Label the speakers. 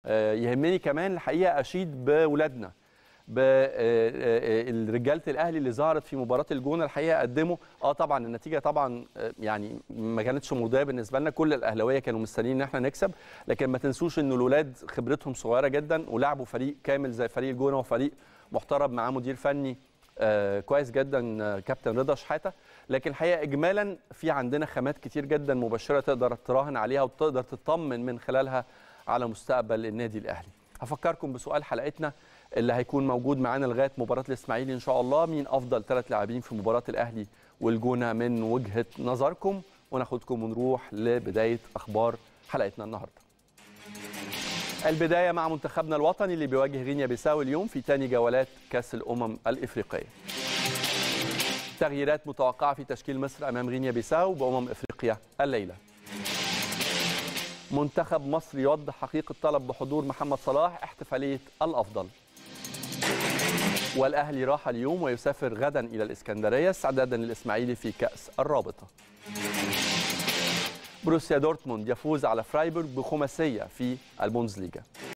Speaker 1: آه، يهمني كمان الحقيقه اشيد باولادنا برجاله الاهلي اللي ظهرت في مباراه الجونه الحقيقه قدموا اه طبعا النتيجه طبعا آه، يعني ما كانتش مرضيه بالنسبه لنا كل الاهلاويه كانوا مستنيين ان احنا نكسب لكن ما تنسوش ان الاولاد خبرتهم صغيره جدا ولعبوا فريق كامل زي فريق الجونه وفريق محترم معاه مدير فني آه كويس جدا آه كابتن رضا شحاته لكن الحقيقه اجمالا في عندنا خامات كتير جدا مبشره تقدر تراهن عليها وتقدر تطمن من خلالها على مستقبل النادي الاهلي هفكركم بسؤال حلقتنا اللي هيكون موجود معانا لغايه مباراه الاسماعيلي ان شاء الله مين افضل ثلاث لاعبين في مباراه الاهلي والجونه من وجهه نظركم وناخدكم ونروح لبدايه اخبار حلقتنا النهارده البدايه مع منتخبنا الوطني اللي بيواجه غينيا بيساو اليوم في ثاني جولات كاس الامم الافريقيه تغييرات متوقعه في تشكيل مصر امام غينيا بيساو بامم افريقيا الليله منتخب مصر يوضح حقيقة طلب بحضور محمد صلاح احتفالية الأفضل والأهلي راح اليوم ويسافر غدا إلى الإسكندرية استعدادا للإسماعيلي في كأس الرابطة بروسيا دورتموند يفوز على فرايبورغ بخماسية في البوندسليغا